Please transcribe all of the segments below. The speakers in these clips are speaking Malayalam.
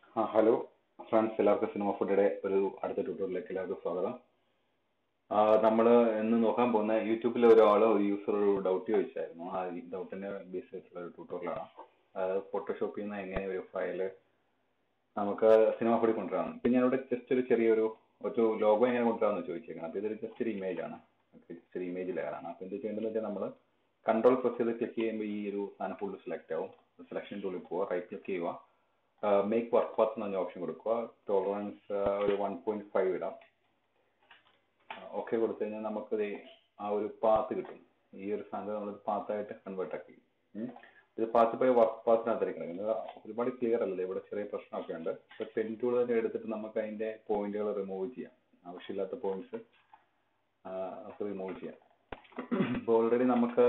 ആ ഹലോ ഫ്രണ്ട്സ് എല്ലാവർക്കും സിനിമ ഫുഡിയുടെ ഒരു അടുത്ത ട്യൂട്ടോറിയലിലേക്ക് എല്ലാവർക്കും സ്വാഗതം നമ്മൾ ഇന്ന് നോക്കാൻ പോകുന്ന യൂട്യൂബിൽ ഒരാൾ ഒരു യൂസർ ഒരു ഡൗട്ട് ചോദിച്ചായിരുന്നു ആ ഡൗട്ടിന്റെ ബേസ് ചെയ്തിട്ടുള്ള ഒരു ട്യൂട്ടോറിയലാണ് അതായത് ഫോട്ടോഷോപ്പിൽ നിന്ന് എങ്ങനെ ഒരു ഫയൽ നമുക്ക് സിനിമ ഫുഡിൽ കൊണ്ടുവരാം ഇപ്പം ഞാനിവിടെ ജസ്റ്റ് ഒരു ചെറിയൊരു ഒരു ലോഗോ എങ്ങനെ കൊണ്ടുവരാമെന്ന് ചോദിച്ചേക്കണം അപ്പോൾ ഇതൊരു ജസ്റ്റ് ഒരു ഇമേജ് ആണ് ജസ്റ്റ് ഒരു ഇമേജ് ലെയറാണ് അപ്പോൾ എന്ത് ചെയ്യേണ്ടതെന്ന് വെച്ചാൽ നമ്മൾ കൺട്രോൾ പ്രസ് ചെയ്ത് ക്ലിക്ക് ചെയ്യുമ്പോൾ ഈ ഒരു സാധനം ഫുള്ള് സെലക്ട് ആവും സെലക്ഷൻ ടൂളിൽ പോവുക റൈറ്റ് ക്ലിക്ക് ചെയ്യുക മേക്ക് വർക്ക് പാത്ത് എന്ന് പറഞ്ഞ ഓപ്ഷൻ കൊടുക്കുക ടോളറൻസ് ഒരു വൺ പോയിന്റ് ഫൈവ് ഇടാം ഓക്കെ കൊടുത്തു കഴിഞ്ഞാൽ നമുക്ക് ദേ ആ ഒരു പാത്ത് കിട്ടും ഈ ഒരു സാധനം നമ്മൾ പാത്തായിട്ട് കൺവേർട്ട് ആക്കി ഉം. ഇത് പാത്ത് പോയി വർക്ക് പാത്തിനകത്തേക്ക് കിടക്കുന്നത് ഒരുപാട് ക്ലിയർ അല്ലല്ലോ ഇവിടെ ചെറിയ പ്രശ്നമൊക്കെ ഉണ്ട് ഇപ്പൊ പെൻ ടൂൾ തന്നെ എടുത്തിട്ട് നമുക്ക് അതിന്റെ പോയിന്റുകൾ റിമൂവ് ചെയ്യാം ആവശ്യമില്ലാത്ത പോയിന്റ്സ് നമുക്ക് റിമൂവ് ചെയ്യാം ഇപ്പോൾ ഓൾറെഡി നമുക്ക്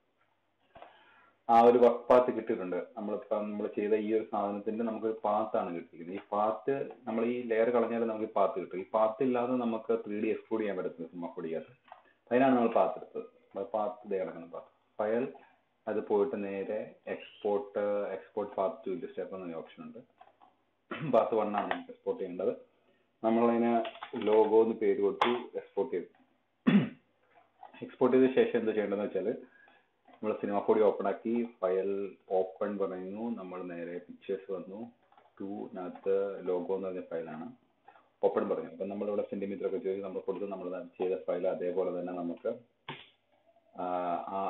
ആ ഒരു വർക്ക് പാത്ത് കിട്ടിയിട്ടുണ്ട് നമ്മളിപ്പോ നമ്മൾ ചെയ്ത ഈ ഒരു സാധനത്തിന്റെ നമുക്കൊരു പാത്താണ് കിട്ടിയിരിക്കുന്നത് ഈ പാത്ത് നമ്മൾ ഈ ലെയർ കളഞ്ഞാൽ നമുക്ക് ഈ പാത്ത് കിട്ടും ഈ പാത്ത് ഇല്ലാതെ നമുക്ക് ത്രീ ഡി എക്സ്പോർട്ട് ചെയ്യാൻ പറ്റുന്നത് സിനിമ പൊടിക്കകത്ത് അതിനാണ് നമ്മൾ പാത്ത് എടുത്തത് പാത്ത് ഇതേ കിടക്കുന്ന പാത്ത് ഫയൽ അത് പോയിട്ട് നേരെ എക്സ്പോർട്ട് എക്സ്പോർട്ട് പാത്ത് ടു ഇത് സ്റ്റെപ്പ് എന്നൊരു ഓപ്ഷൻ ഉണ്ട് പാത്ത് വൺ ആണ് നമുക്ക് എക്സ്പോർട്ട് ചെയ്യേണ്ടത് നമ്മളതിന് ലോഗോ എന്ന് പേര് കൊടുത്തു എക്സ്പോർട്ട് ചെയ്തു എക്സ്പോർട്ട് ചെയ്ത ശേഷം എന്താ ചെയ്യേണ്ടതെന്ന് വെച്ചാൽ നമ്മൾ സിനിമ ഫോടി ഓപ്പൺ ആക്കി ഫയൽ ഓപ്പൺ പറയുന്നു നമ്മൾ നേരെ പിക്ചേഴ്സ് വന്നു ടൂനകത്ത് ലോഗോ എന്ന് പറഞ്ഞ ഫയലാണ് ഓപ്പൺ പറഞ്ഞു അപ്പം നമ്മളിവിടെ സെന്റിമീറ്റർ ഒക്കെ ചോദിച്ചു നമ്മൾ കൊടുത്ത് നമ്മൾ ചെയ്ത ഫയൽ അതേപോലെ തന്നെ നമുക്ക് ആ, ആ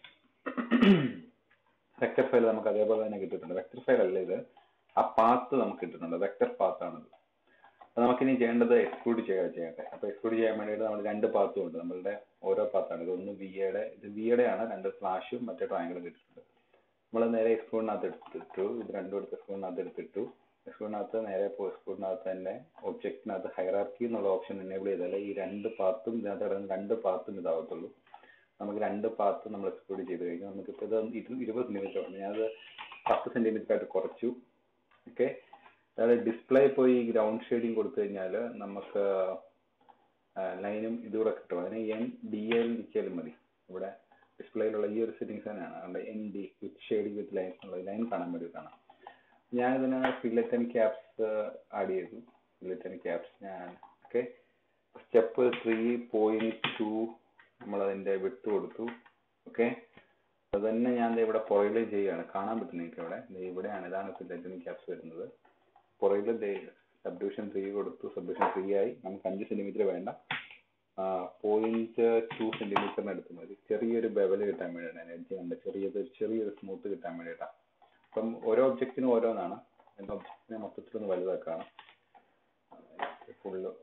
വെക്ടർ ഫയൽ നമുക്ക് അതേപോലെ തന്നെ കിട്ടിയിട്ടുണ്ട് വെക്ടർ ഫയൽ അല്ല ഇത് ആ പാത്ത് നമുക്ക് കിട്ടുന്നുണ്ട് വെക്ടർ പാത്താണിത് അപ്പൊ നമുക്കിനി ചെയ്യേണ്ടത് എക്സ്ക്ലൂഡ് ചെയ്യുക ചെയ്യട്ടെ അപ്പൊ എക്സ്ക്ലൂഡ് ചെയ്യാൻ വേണ്ടിയിട്ട് നമ്മൾ രണ്ട് പാത്തും ഉണ്ട് നമ്മളുടെ ഓരോ പാത്താണ് ഇത് ഒന്ന് വി യുടെ ഇത് വി യുടെ ആണ് രണ്ട് സ്ലാഷും മറ്റേ ട്രയാങ്കിളും കിട്ടിയിട്ടുണ്ട് നമ്മൾ നേരെ എക്സ്ക്ലൂഡിനകത്ത് എടുത്തിട്ടു ഇത് രണ്ടും എടുത്ത് എക്സ്ക്ലൂഡിനകത്ത് എടുത്തിട്ടു എക്സ്ക്ലൂഡിനകത്ത് നേരെ ഇപ്പോൾ എക്സ്ക്ലൂഡിനകത്ത് തന്നെ ഒബ്ജക്റ്റിനകത്ത് ഹൈറാർക്കി എന്നുള്ള ഓപ്ഷൻ എനേബിൾ ചെയ്താലേ ഈ രണ്ട് പാത്തും ഇതിനകത്ത് കിടക്കുന്ന രണ്ട് പാത്തും ഇതാവത്തുള്ളൂ നമുക്ക് രണ്ട് പാത്ത് നമ്മൾ എക്സ്ക്ലൂഡ് ചെയ്ത് കഴിഞ്ഞാൽ നമുക്കിപ്പോൾ ഇത് ഇരു- ഇരുപത് സെന്റിമീറ്റർ ഉണ്ട് ഞാനത് പത്ത് സെന്റിമീറ്റർ ആയിട്ട് കുറച്ചു ഓക്കെ അതായത് ഡിസ്പ്ലേ പോയി ഗ്രൗണ്ട് ഷെയ്ഡിങ് കൊടുത്തു കഴിഞ്ഞാൽ നമുക്ക് ലൈനും ഇതുകൂടെ കിട്ടും അതിന് എൻ ഡി എൽ നിൽക്കിയാലും മതി ഇവിടെ ഡിസ്പ്ലേയിലുള്ള ഈ ഒരു സെറ്റിംഗ്സ് തന്നെയാണ് അതുകൊണ്ട് N D with shading with lines എന്നുള്ള ലൈൻ കാണാൻ വേണ്ടിയിട്ടാണ് ഞാൻ ഇതിന് ഫില്ലറ്റ് ആൻഡ് ക്യാപ്സ് ആഡ് ചെയ്തു ഫില്ലറ്റ് ആൻഡ് ക്യാപ്സ് ഞാൻ okay step three point two നമ്മൾ അതിന്റെ വിട്ട് കൊടുത്തു ഓക്കെ അത് തന്നെ ഞാൻ ദേ ഇവിടെ പുറകിൽ ചെയ്യുകയാണ് കാണാൻ പറ്റും നിങ്ങൾക്ക് ഇവിടെ ദേ ഇവിടെയാണ് ഇതാണ് ഫില്ലറ്റ് ആൻഡ് ക്യാപ്സ് വരുന്നത് പുറകിൽ സബ്ഡിവിഷൻ ത്രീ കൊടുത്തു സബ്ഡിവിഷൻ ത്രീ ആയി നമുക്ക് അഞ്ച് സെന്റിമീറ്റർ വേണ്ട പോയിന്റ് ടു സെന്റിമീറ്ററിന് എടുത്ത് മതി ചെറിയൊരു ബെവൽ കിട്ടാൻ വേണ്ടിയിട്ടാണ് എഡ്ജ് കണ്ട് ചെറിയത് ചെറിയൊരു സ്മൂത്ത് കിട്ടാൻ വേണ്ടിയിട്ടാണ് അപ്പം ഓരോ ഒബ്ജക്റ്റിനും ഓരോന്നാണ് എൻ്റെ ഒബ്ജക്റ്റിനെ മൊത്തത്തിലൊന്ന് വലുതാക്കാണ് ഫുള്ള്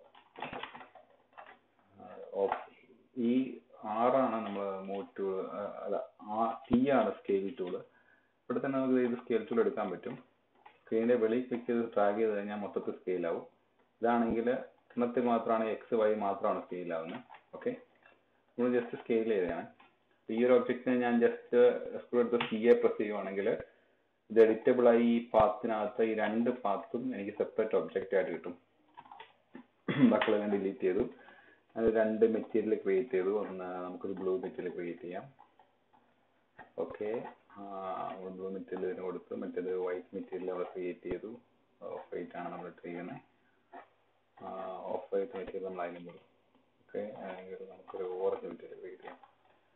ഈ ആറാണ് നമ്മൾ മൂവ് ടൂൾ അല്ല ആ ടി ആണ് സ്കെയിൽ ടൂള് ഇവിടെ തന്നെ നമുക്ക് ഇത് സ്കെയിൽ ടൂൾ എടുക്കാൻ പറ്റും സ്ക്രീനിന്റെ വെളിയിൽ ക്ലിക്ക് ചെയ്ത് ഡ്രാഗ് ചെയ്ത് കഴിഞ്ഞാൽ മൊത്തത്തിൽ സ്കെയിൽ ആവും ഇതാണെങ്കിൽ കിണത്തിൽ മാത്രമാണ് എക്സ് വൈ മാത്രമാണ് സ്കെയിൽ ആവുന്നത് ഓക്കെ നമ്മൾ ജസ്റ്റ് സ്കെയിൽ ചെയ്തതാണ് ഈ ഒരു ഒബ്ജക്റ്റിനെ ഞാൻ ജസ്റ്റ് സ്ക്രൂ എടുത്ത് സി എ പ്രസ് ചെയ്യുവാണെങ്കിൽ ഇത് എഡിറ്റബിൾ ആയി ഈ പാത്തിനകത്ത് ഈ രണ്ട് പാത്തും എനിക്ക് സെപ്പറേറ്റ് ഒബ്ജക്റ്റ് ആയിട്ട് കിട്ടും ബാക്കിയുള്ള ഞാൻ ഡിലീറ്റ് ചെയ്തു അത് രണ്ട് മെറ്റീരിയൽ ക്രിയേറ്റ് ചെയ്തു ഒന്ന് നമുക്കൊരു ബ്ലൂ മെറ്റീരിയൽ ക്രിയേറ്റ് ചെയ്യാം ഓക്കെ ബ്ലൂ മെറ്റീരിയൽ ഇതിന് കൊടുത്തു മറ്റേത് വൈറ്റ് മെറ്റീരിയൽ അവിടെ ക്രിയേറ്റ് ചെയ്തു ഓഫ് വൈറ്റ് ആണ് നമ്മൾ ഇട്ട് ചെയ്യുന്നത് ഓഫ് വൈറ്റ് മെറ്റീരിയൽ നമ്മൾ അതിനും കൊടുക്കും ഓക്കെ നമുക്കൊരു ഓറഞ്ച് മെറ്റീരിയൽ ക്രിയേറ്റ് ചെയ്യാം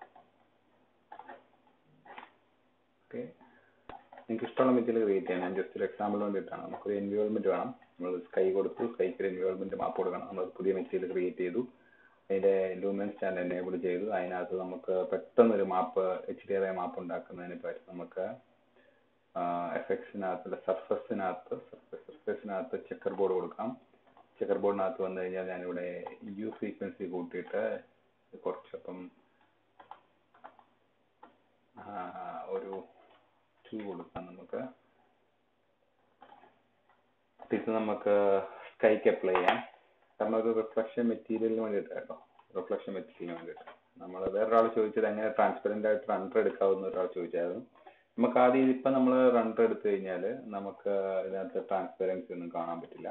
ഓക്കെ നിങ്ങൾക്ക് ഇഷ്ടമുള്ള മെറ്റീരിയൽ ക്രിയേറ്റ് ചെയ്യാം ഞാൻ ജസ്റ്റ് ഒരു എക്സാമ്പിൾ വേണ്ടിയിട്ടാണ് നമുക്കൊരു എൻവയോൺമെന്റ് വേണം നമ്മൾ സ്കൈ കൊടുത്തു സ്കൈക്ക് ഒരു എൻവയോൺമെന്റ് മാപ്പ് കൊടുക്കണം നമ്മൾ പുതിയ മെറ്റീരിയൽ ക്രിയേറ്റ് ചെയ്തു അതിന്റെ ലൂമിനൻ സ്റ്റാൻഡ് എനേബിൾ ചെയ്തു അതിനകത്ത് നമുക്ക് പെട്ടെന്ന് ഒരു map H D R map ഉണ്ടാക്കുന്നതിന് പറ്റും നമുക്ക് എഫക്ട്സിനകത്ത് സർഫസിനകത്ത് സർഫസിനകത്ത് ചെക്കർ ബോർഡ് കൊടുക്കാം ചെക്കർ ബോർഡിനകത്ത് വന്നു കഴിഞ്ഞാൽ ഞാനിവിടെ യു ഫ്രീക്വൻസി കൂട്ടിയിട്ട് കുറച്ചപ്പം ആ, ഒരു ടു കൊടുക്കാം നമുക്ക് ഇത് നമുക്ക് സ്കൈക്ക് അപ്ലൈ ചെയ്യാം കാരണം ഒരു റിഫ്ലക്ഷൻ മെറ്റീരിയലിന് വേണ്ടിയിട്ട് കേട്ടോ റിഫ്ലക്ഷൻ മെറ്റീരിയലിന് വേണ്ടിയിട്ട് നമ്മൾ വേറൊരാൾ ചോദിച്ചത് എങ്ങനെ ട്രാൻസ്പെറന്റ് ആയിട്ട് റണ്ടർ എടുക്കാവുന്ന ഒരാൾ ചോദിച്ചായിരുന്നു നമുക്ക് ആദ്യം ഇപ്പം നമ്മൾ റണ്ടർ എടുത്തു കഴിഞ്ഞാൽ നമുക്ക് ഇതിനകത്ത് ട്രാൻസ്പെറൻസി ഒന്നും കാണാൻ പറ്റില്ല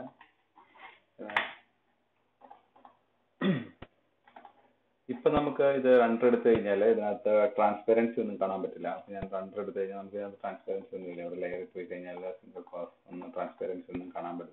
ഇപ്പൊ നമുക്ക് ഇത് റണ്ടർ എടുത്തു കഴിഞ്ഞാൽ ഇതിനകത്ത് ട്രാൻസ്പെറൻസി ഒന്നും കാണാൻ പറ്റില്ല അപ്പൊ ഞാൻ റണ്ടർ എടുത്തു കഴിഞ്ഞാൽ നമുക്ക് ഇതിനകത്ത് ട്രാൻസ്പെറൻസി ഒന്നും ഇല്ല ഇവിടെ ലെയറിൽ പോയി കഴിഞ്ഞാൽ സിംഗിൾ ക്ലാസ് ഒന്നും ട്രാൻസ്പെറൻസി ഒന്നും കാണാൻ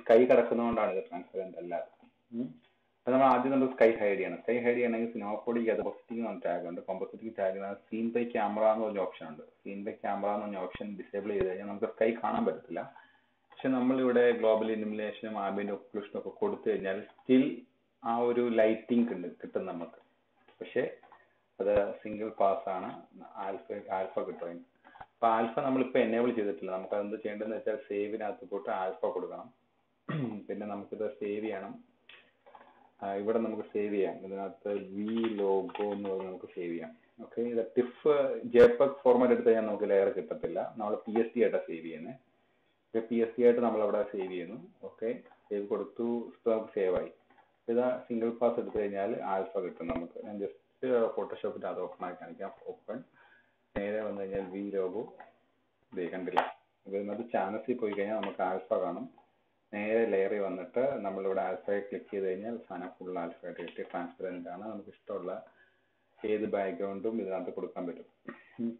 സ്കൈ കിടക്കുന്നതുകൊണ്ടാണ് ഇത് ട്രാൻസ്പെറന്റ് അല്ലാതെ ഉം. അപ്പൊ നമ്മൾ ആദ്യം നമ്മൾ സ്കൈ ഹൈഡ് ചെയ്യണം സ്കൈ ഹൈഡ് ചെയ്യണമെങ്കിൽ സിനോഫോഡിക്ക് അത് പോസിറ്റീവ് എന്ന് ടാഗ് ഉണ്ട് compositing tag scene by camera എന്ന് പറഞ്ഞ ഓപ്ഷൻ ഉണ്ട് സീൻ ബൈ ക്യാമറ എന്ന് പറഞ്ഞ ഓപ്ഷൻ ഡിസേബിൾ ചെയ്ത് കഴിഞ്ഞാൽ നമുക്ക് സ്കൈ കാണാൻ പറ്റത്തില്ല പക്ഷെ നമ്മളിവിടെ ഗ്ലോബൽ ഇലുമിനേഷനും ആംബിയന്റ് ഒക്ലൂഷനും ഒക്കെ കൊടുത്തു കഴിഞ്ഞാൽ സ്റ്റിൽ ആ ഒരു ലൈറ്റിംഗ് ഉണ്ട് കിട്ടും നമുക്ക് പക്ഷെ അത് സിംഗിൾ പാസ് ആണ് ആൽഫ ആൽഫ കിട്ടും അതിന്. അപ്പൊ ആൽഫ നമ്മളിപ്പോ എനേബിൾ ചെയ്തിട്ടില്ല നമുക്ക് എന്ത് ചെയ്യേണ്ടതെന്ന് വെച്ചാൽ സേവിനകത്ത് പോയിട്ട് ആൽഫ കൊടുക്കണം പിന്നെ നമുക്കിത് സേവ് ചെയ്യണം ആ, ഇവിടെ നമുക്ക് സേവ് ചെയ്യാം ഇതിനകത്ത് വി ലോഗോ എന്ന് പറഞ്ഞ് നമുക്ക് സേവ് ചെയ്യാം ഓക്കെ ഇത് ടിഫ് ജെപെഗ് ഫോർമാറ്റ് എടുത്ത് കഴിഞ്ഞാൽ നമുക്ക് ലെയർ കിട്ടത്തില്ല നമ്മൾ പി എസ് ടി ആയിട്ടാണ് സേവ് ചെയ്യുന്നത് പി എസ് ടി ആയിട്ട് നമ്മൾ അവിടെ സേവ് ചെയ്യുന്നു ഓക്കെ സേവ് കൊടുത്തു ഇപ്പൊ നമുക്ക് സേവ് ആയി ഇത് സിംഗിൾ പാസ് എടുത്തു കഴിഞ്ഞാൽ ആൽഫ കിട്ടും നമുക്ക് ഞാൻ ജസ്റ്റ് ഫോട്ടോഷോപ്പിൽ അത് ഓപ്പൺ ആക്കി കാണിക്കാം ഓപ്പൺ നേരെ വന്നു കഴിഞ്ഞാൽ വി ലോഗോ ഇതേ കണ്ടില്ല അപ്പൊ ഇതിനകത്ത് ചാനൽസിൽ പോയി കഴിഞ്ഞാൽ നമുക്ക് ആൽഫ കാണും നേരെ ലെയറിൽ വന്നിട്ട് നമ്മളിവിടെ ആൽഫയെ ക്ലിക്ക് ചെയ്ത് കഴിഞ്ഞാൽ സാധനം ഫുൾ ആൽഫയായിട്ട് കിട്ടി ട്രാൻസ്പെറന്റ് ആണ് നമുക്ക് ഇഷ്ടമുള്ള ഏത് ബാക്ക്ഗ്രൗണ്ടും ഇതിനകത്ത് കൊടുക്കാൻ പറ്റും ഉം.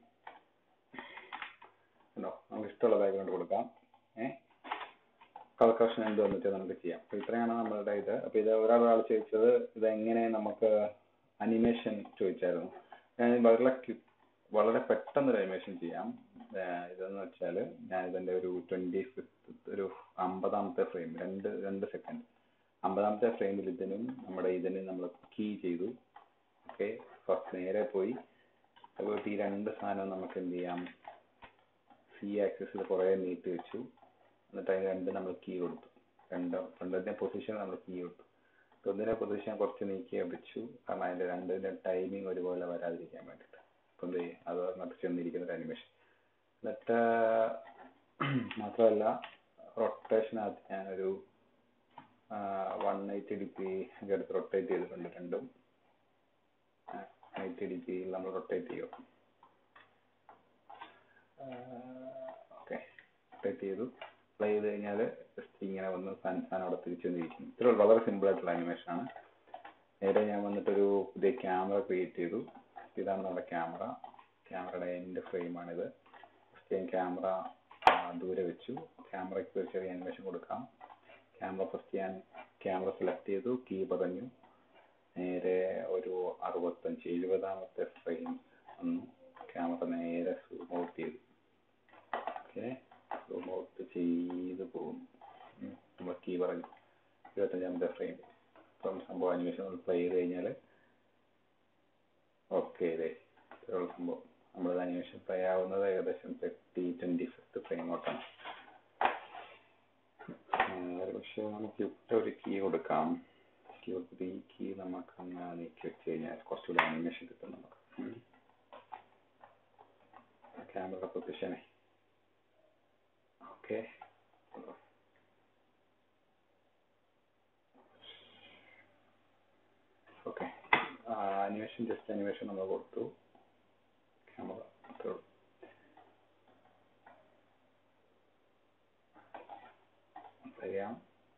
കണ്ടോ നമുക്ക് ഇഷ്ടമുള്ള ബാക്ക്ഗ്രൗണ്ട് കൊടുക്കാം ഏഹ് കളർ കറക്ഷൻ എന്ത് വന്നിട്ട് നമുക്ക് ചെയ്യാം അപ്പൊ ഇത്രയാണ് നമ്മളുടെ ഇത് അപ്പൊ ഇത് ഒരാളൊരാൾ ചോദിച്ചത് ഇത് എങ്ങനെ നമുക്ക് അനിമേഷൻ ചോദിച്ചായിരുന്നു ഞാൻ വളരെ ക്യു- വളരെ പെട്ടെന്ന് ഒരു അനിമേഷൻ ചെയ്യാം ഏഹ് ഇതെന്ന് വെച്ചാൽ ഞാൻ ഇതിന്റെ ഒരു ട്വന്റി ഫിഫ്ത്ത് ഒരു അമ്പതാമത്തെ ഫ്രെയിം രണ്ട് രണ്ട് സെക്കൻഡ് അമ്പതാമത്തെ ഫ്രെയിമിൽ ഇതിനും നമ്മുടെ ഇതിനും നമ്മൾ കീ ചെയ്തു ഓക്കെ ഫസ്റ്റ് നേരെ പോയി അതുപോലെ ഈ രണ്ട് സാധനവും നമുക്ക് എന്ത് ചെയ്യാം സി ആക്സിസിൽ കുറേ നീട്ടി വെച്ചു എന്നിട്ട് അതിന് രണ്ട് നമ്മൾ കീ കൊടുത്തു രണ്ട് രണ്ടിന്റെ പൊസിഷൻ നമ്മൾ കീ കൊടുത്തു ഒന്നിന്റെ പൊസിഷൻ കുറച്ച് നീക്കി വെച്ചു കാരണം അതിന്റെ രണ്ടിന്റെ ടൈമിംഗ് ഒരുപോലെ വരാതിരിക്കാൻ വേണ്ടിയിട്ട് അപ്പൊ എന്ത് ചെയ്യും അത് അങ്ങോട്ട് ചെന്നിരിക്കുന്ന ഒരു അനിമേഷൻ എന്നിട്ട് മാത്രമല്ല റൊട്ടേഷനകത്ത് ഞാനൊരു വൺ എയ്റ്റി ഡിഗ്രി എടുത്ത് റൊട്ടേറ്റ് ചെയ്തിട്ടുണ്ട് രണ്ടും എയ്റ്റി ഡിഗ്രിയിൽ നമ്മൾ റൊട്ടേറ്റ് ചെയ്യും ഓക്കെ റൊട്ടേറ്റ് ചെയ്തു പ്ലേ ചെയ്ത് കഴിഞ്ഞാൽ ജസ്റ്റ് ഇങ്ങനെ വന്ന് സാധനം സാധനം അവിടെ തിരിച്ചു വന്നിരിക്കും ഇത്ര വളരെ സിമ്പിൾ ആയിട്ടുള്ള അനിമേഷൻ ആണ് നേരെ ഞാൻ വന്നിട്ടൊരു പുതിയ ക്യാമറ ക്രിയേറ്റ് ചെയ്തു ഇതാണ് നമ്മുടെ ക്യാമറ ക്യാമറയുടെ എൻഡ് ഫ്രെയിമാണിത് ഫസ്റ്റ് ഞാൻ ക്യാമറ ദൂരെ വെച്ചു ക്യാമറയ്ക്ക് ഒരു ചെറിയ അനിമേഷൻ കൊടുക്കാം ക്യാമറ ഫസ്റ്റ് ഞാൻ ക്യാമറ സെലക്ട് ചെയ്തു കീ പറഞ്ഞു നേരെ ഒരു അറുപത്തഞ്ച് എഴുപതാമത്തെ ഫ്രെയിം വന്നു ക്യാമറ നേരെ സൂം ഔട്ട് ചെയ്തു ഓക്കെ സൂം ഔട്ട് ചെയ്ത് പോകുന്നു ഉം. നമ്മൾ കീ പറഞ്ഞു ഇരുപത്തഞ്ചാമത്തെ ഫ്രെയിം ഇപ്പം സംഭവം അനിമേഷൻ നമ്മൾ പ്ലേ ചെയ്ത് കഴിഞ്ഞാൽ ഓക്കെ ഇതേ ഇത്രയുള്ള സംഭവം നമ്മൾ അനിമേഷൻ പ്ലേ ആവുന്നത് ഏകദേശം തേർട്ടി ട്വന്റി ഫിഫ്ത്ത് ഫ്രെയിമോട്ടാണ് പക്ഷെ നമുക്ക് ഇവിടെ ഒരു കീ കൊടുക്കാം കീ കൊടുത്തിട്ട് ഈ കീ നമുക്ക് അങ്ങനെ നീക്കി വെച്ച് കഴിഞ്ഞാൽ കുറച്ചുകൂടി അനിമേഷൻ കിട്ടും നമുക്ക് ക്യാമറ പൊസിഷനെ okay okay animation just animation നമ്മൾ കൊടുത്തു ക്യാമറ അത്രേ ഉള്ളൂ ചെയ്യാം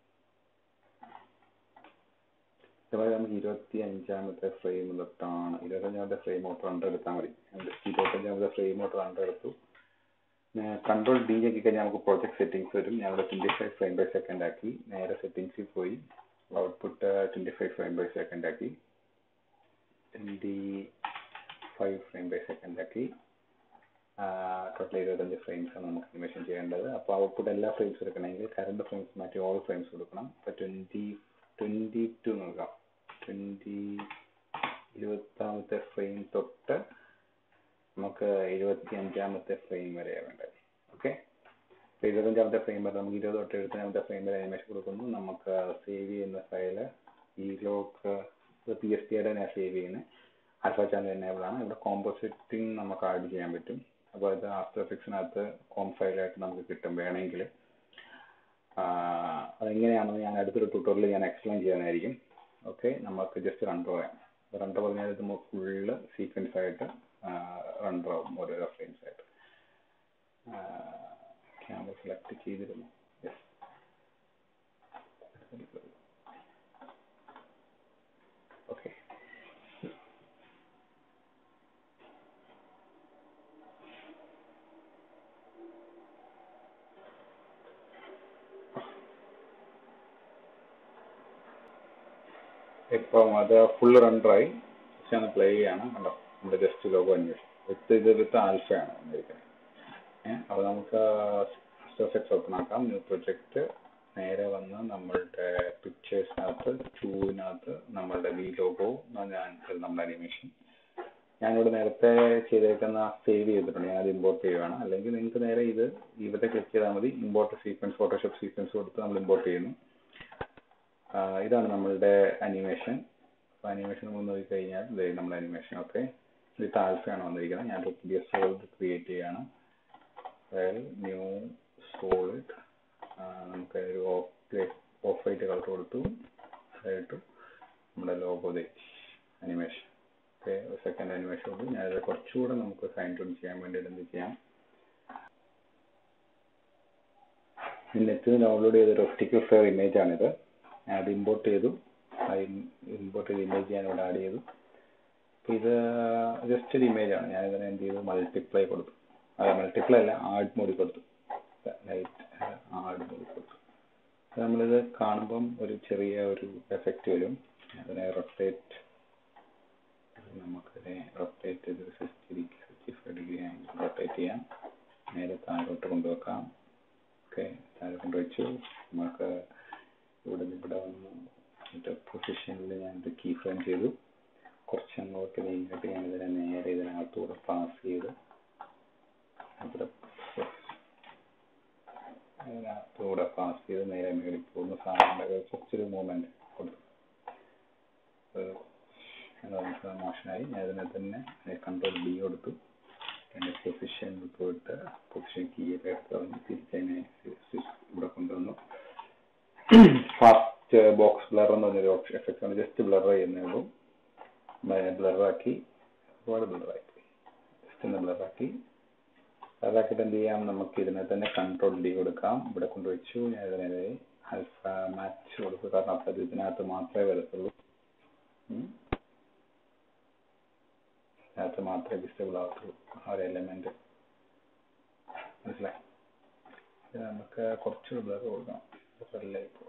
ഇതുപോലെ നമുക്ക് ഇരുപത്തി അഞ്ചാമത്തെ ഫ്രെയിം തൊട്ടാണ് ഇരുപത്തഞ്ചാമത്തെ ഫ്രെയിം തൊട്ട് രണ്ടര എടുത്താൽ മതി ജസ്റ്റ് ഇരുപത്തഞ്ചാമത്തെ ഫ്രെയിം തൊട്ട് രണ്ടര എടുത്തു കൺട്രോൾ ഡി ആക്കി കഴിഞ്ഞാൽ നമുക്ക് പ്രോജക്ട് സെറ്റിംഗ്സ് വരും ഞങ്ങളുടെ twenty five frame by second ആക്കി നേരെ സെറ്റിംഗ്സിൽ പോയി output twenty five frame by second ആക്കി twenty five frame by second ആക്കി ടോട്ടൽ ഇരുപത്തഞ്ച് ഫ്രെയിംസ് ആണ് നമുക്ക് അനിമേഷൻ ചെയ്യേണ്ടത് അപ്പോൾ ഔട്ട്പുട്ട് എല്ലാ ഫ്രെയിംസ് എടുക്കണമെങ്കിൽ കറണ്ട് ഫ്രെയിംസ് മാറ്റി ഓൾ ഫ്രെയിംസ് കൊടുക്കണം അപ്പോൾ ട്വന്റി ട്വന്റി ടു നോക്കാം ട്വന്റി ഇരുപത്താമത്തെ ഫ്രെയിം തൊട്ട് നമുക്ക് എഴുപത്തി അഞ്ചാമത്തെ ഫ്രെയിം വരെയാണ് വേണ്ടത് ഓക്കെ എഴുപത്തഞ്ചാമത്തെ ഫ്രെയിം വരെ നമുക്ക് ഇരുപത് തൊട്ട് എഴുപത്തഞ്ചാമത്തെ ഫ്രെയിം വരെ അനിമേഷൻ കൊടുക്കുന്നു നമുക്ക് സേവ് ചെയ്യുന്ന ഫയല് ഈ ലോക്ക് പി എസ് ടി ആയിട്ട് ഞാൻ സേവ് ചെയ്യുന്നത് ആൽഫ ചാനൽ എനേബിൾ ആണ് ഇവിടെ കോമ്പോസിറ്റിംഗ് നമുക്ക് ആഡ് ചെയ്യാൻ പറ്റും അപ്പോൾ ഇത് ആഫ്റ്റർ എഫക്ട്സിനകത്ത് കോം ഫയലായിട്ട് നമുക്ക് കിട്ടും വേണമെങ്കിൽ അതെങ്ങനെയാണെന്ന് ഞാൻ അടുത്തൊരു ട്യൂട്ടോറിയൽ ഞാൻ എക്സ്പ്ലെയിൻ ചെയ്യാനായിരിക്കും ഓക്കെ നമുക്ക് ജസ്റ്റ് റണ്ടർ പറയാം റണ്ടർ പറഞ്ഞാൽ ഇത് ഫുള്ള് സീക്വൻസ് ആയിട്ട് റണ്ടർ ആവും ഓരോ ഫ്രെയിംസ് ആയിട്ട് ക്യാമറ സെലക്ട് ചെയ്തിരുന്നു യെസ് ഓക്കെ ഇപ്പം അത് ഫുൾ റണ്ടറായി പക്ഷെ ഒന്ന് പ്ലേ ചെയ്യാണ് കണ്ടോ നമ്മുടെ ജസ്റ്റ് ലോഗോ അന്വേഷിച്ചു വിത്ത് ഇത് വിത്ത് ആൽഫയാണ് വന്നിരിക്കുന്നത് ഏഹ് അപ്പോൾ നമുക്ക് എഫക്ട്സ് ഓപ്പൺ ആക്കാം ന്യൂ പ്രൊജക്റ്റ് നേരെ വന്ന് നമ്മളുടെ പിക്ചേഴ്സിനകത്ത് ടൂവിനകത്ത് നമ്മളുടെ വി ലോഗോ ഞാൻ നമ്മുടെ അനിമേഷൻ ഞാനിവിടെ നേരത്തെ ചെയ്തേക്കുന്ന സേവ് ചെയ്തിട്ടുണ്ട് ഞാൻ അത് ഇമ്പോർട്ട് ചെയ്യുകയാണ് അല്ലെങ്കിൽ നിങ്ങൾക്ക് നേരെ ഇത് ഇവിടെ ക്ലിക്ക് ചെയ്താൽ മതി ഇമ്പോർട്ട് സീക്വൻസ് ഫോട്ടോഷോപ്പ് സീക്വൻസ് കൊടുത്ത് നമ്മൾ ഇമ്പോർട്ട് ചെയ്യുന്നു ആഹ് ഇതാണ് നമ്മളുടെ അനിമേഷൻ അപ്പോൾ അനിമേഷൻ നമ്മൾ നോക്കിക്കഴിഞ്ഞാൽ ദേ നമ്മുടെ അനിമേഷൻ ഓക്കെ ഇത് ആൽഫയാണ് വന്നിരിക്കുന്നത് ഞാൻ പുതിയ സോൾഡ് ക്രിയേറ്റ് ചെയ്യാണ് ഫയൽ ന്യൂ സോളിഡ് നമുക്ക് ഒരു ഓഫ് ഓഫ് വൈറ്റ് കളർ കൊടുത്തു ആയിട്ട് നമ്മുടെ ലോഗോ ദേ അനിമേഷൻ ഓക്കെ സെക്കൻഡ് അനിമേഷൻ ഉണ്ട് ഞാനത് കുറച്ചുകൂടെ നമുക്ക് ഫൈൻ ട്യൂൺ ചെയ്യാൻ വേണ്ടിയിട്ട് എന്ത് ചെയ്യാം നെറ്റിൽ ഡൗൺലോഡ് ചെയ്ത ഒരു ഒപ്റ്റിക്കൽ ഫെയർ ഇമേജ് ആണിത് ഞാൻ അത് ഇമ്പോർട്ട് ചെയ്തു ആ ഇമ്പോർട്ട് ചെയ്ത ഇമേജ് ഞാൻ ഇവിടെ ആഡ് ചെയ്തു അപ്പോൾ ഇത് ജസ്റ്റ് ഒരു ഇമേജ് ആണ് ഞാൻ ഇതിനെ എന്ത് ചെയ്തു മൾട്ടിപ്ലൈ കൊടുത്തു അതെ മൾട്ടിപ്ലൈ അല്ല ആഡ് മോഡി കൊടുത്തു ലൈറ്റ് ആഡ് മോഡി കൊടുത്തു അപ്പോൾ നമ്മളിത് കാണുമ്പം ഒരു ചെറിയ ഒരു എഫക്റ്റ് വരും അതിനെ റൊട്ടേറ്റ് നമുക്കിതിനെ റൊട്ടേറ്റ് ചെയ്ത് sixty degree sixty five degree angle rotate ചെയ്യാം നേരെ താഴോട്ട് കൊണ്ടുവെക്കാം ഓക്കെ താഴെ കൊണ്ടുവച്ചു നമുക്ക് ഇവിടെ നിന്ന് ഇവിടെ വന്ന് മറ്റേ പൊസിഷനിൽ ഞാനിത് കീ ഫ്രെയിം ചെയ്തു കുറച്ച് അങ്ങോട്ട് നീങ്ങിയിട്ട് ഞാൻ ഇതിനെ നേരെ ഇതിനകത്തൂടെ പാസ് ചെയ്ത് ഇവിടെ അതിനകത്തൂടെ പാസ് ചെയ്ത് നേരെ മേളിൽ പോകുന്ന സാധനങ്ങളുടെ കുറച്ചൊരു മൂവ്മെന്റ് കൊടുത്തു അത് മോശനായി ഞാൻ ഇതിനെ തന്നെ കൺട്രോൾ ഡി കൊടുത്തു എൻ്റെ പൊസിഷനിൽ പോയിട്ട് പൊസിഷൻ കീ ഒക്കെ എടുത്ത് കളഞ്ഞ് തിരിച്ചതിനെ ഇവിടെ കൊണ്ടുവന്നു ഫാസ്റ്റ് ബോക്സ് ബ്ലർ എന്ന് പറഞ്ഞൊരു ഓപ്ഷൻ എഫക്റ്റ് ആണ് ജസ്റ്റ് ബ്ലർ ചെയ്യുന്നേ ഉള്ളൂ ബ്ലറാക്കി ഒരുപാട് ബ്ലറായി ജസ്റ്റ് ഒന്ന് ബ്ലറാക്കി ബ്ലറാക്കിയിട്ട് എന്ത് ചെയ്യാം നമുക്ക് ഇതിനെ തന്നെ കൺട്രോൾ ഡി കൊടുക്കാം ഇവിടെ കൊണ്ടുവച്ചു ഞാൻ ഇതിനെ ആൽഫ മാച്ച് കൊടുത്തു കാരണം അപ്പം ഇതിനകത്ത് മാത്രമേ വരത്തുള്ളൂ അതിനകത്ത് മാത്രമേ വിസിബിൾ ആവത്തുള്ളൂ ആ ഒരു എലമെന്റ് മനസ്സിലായി ഇത് നമുക്ക് കുറച്ചുകൂടി ബ്ലർ കൊടുക്കണം ബ്ലറിലായി പോകും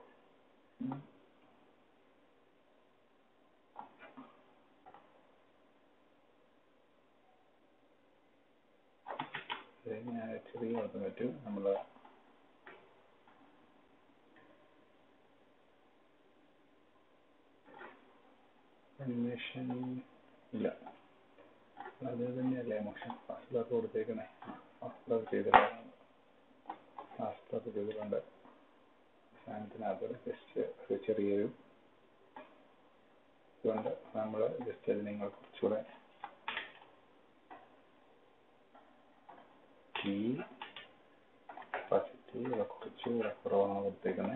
ഞാൻ ചെറിയ കൊടുക്കാൻ പറ്റും നമ്മൾ അനിമേഷൻ ഇല്ല അത് തന്നെയല്ലേ മോഷൻ ഫാസ്റ്റ് ബ്ലർ കൊടുത്തേക്കണേ ഫാസ്റ്റ് ബ്ലർ ചെയ്തില്ല ഫാസ്റ്റ് ബ്ലർ ചെയ്തിട്ടുണ്ട് സാധനത്തിനകത്ത് ജസ്റ്റ് ഒരു ചെറിയൊരു ഇതുകൊണ്ട് നമ്മൾ ജസ്റ്റ് അത് നിങ്ങൾ കുറച്ചുകൂടെ ഈ കപ്പാസിറ്റി ഇവിടെ കുറച്ച് ഇവിടെ കുറവാണ് കൊടുത്തേക്കുന്നത്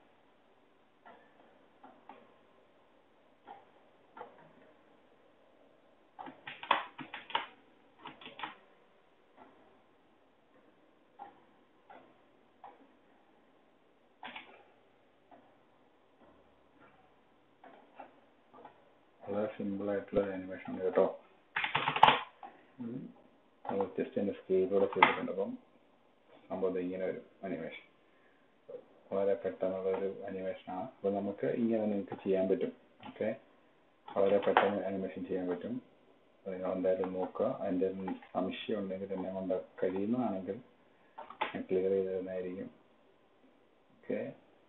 വളരെ സിമ്പിൾ ആയിട്ടുള്ള അനിമേഷൻ ആണ് കേട്ടോ ജസ്റ്റ് എൻ്റെ സ്കെയിലൂടെ ചെയ്തിട്ടുണ്ട് അപ്പം സംഭവം ഇങ്ങനെ ഒരു അനിമേഷൻ വളരെ പെട്ടെന്നുള്ള ഒരു അനിമേഷനാണ് അപ്പോൾ നമുക്ക് ഇങ്ങനെ നിങ്ങൾക്ക് ചെയ്യാൻ പറ്റും ഓക്കെ വളരെ പെട്ടെന്ന് അനിമേഷൻ ചെയ്യാൻ പറ്റും നിങ്ങൾ എന്തായാലും നോക്കുക അതിൻ്റെ സംശയം ഉണ്ടെങ്കിൽ എന്നെ കൊണ്ട് കഴിയുന്നതാണെങ്കിൽ ഞാൻ ക്ലിയർ ചെയ്ത് തരുന്നതായിരിക്കും ഓക്കെ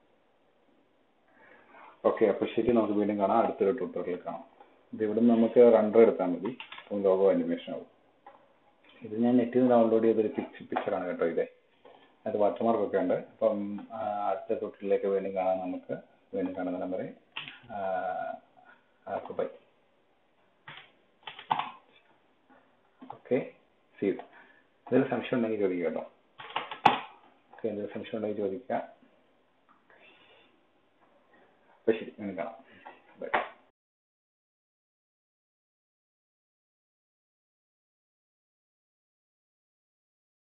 ഓക്കെ അപ്പോൾ ശരി നമുക്ക് വീണ്ടും കാണാം അടുത്തൊരു ട്യൂട്ടോറിയൽ കാണാം ഇത് ഇവിടെ നമുക്ക് റണ്ടർ എടുത്താൽ മതി അപ്പം ലോഗോ അനിമേഷൻ ആവും ഇത് ഞാൻ നെറ്റിൽ നിന്ന് ഡൗൺലോഡ് ചെയ്തൊരു പിക്ചർ പിക്ചറാണ് കേട്ടോ ഇത് അത് വാട്ടർമാർക്ക് ഒക്കെ ഉണ്ട് അപ്പം അടുത്ത ട്യൂട്ടോറിയലിലേക്ക് വീണ്ടും കാണാം നമുക്ക് വീണ്ടും കാണുന്ന നമ്പറെ ബൈ ഓക്കെ സീ എന്തെങ്കിലും സംശയം ഉണ്ടെങ്കിൽ ചോദിക്കുക കേട്ടോ ഓക്കെ എന്തെങ്കിലും സംശയം ഉണ്ടെങ്കിൽ ചോദിക്കുക അപ്പോൾ ശരി വീണ്ടും കാണാം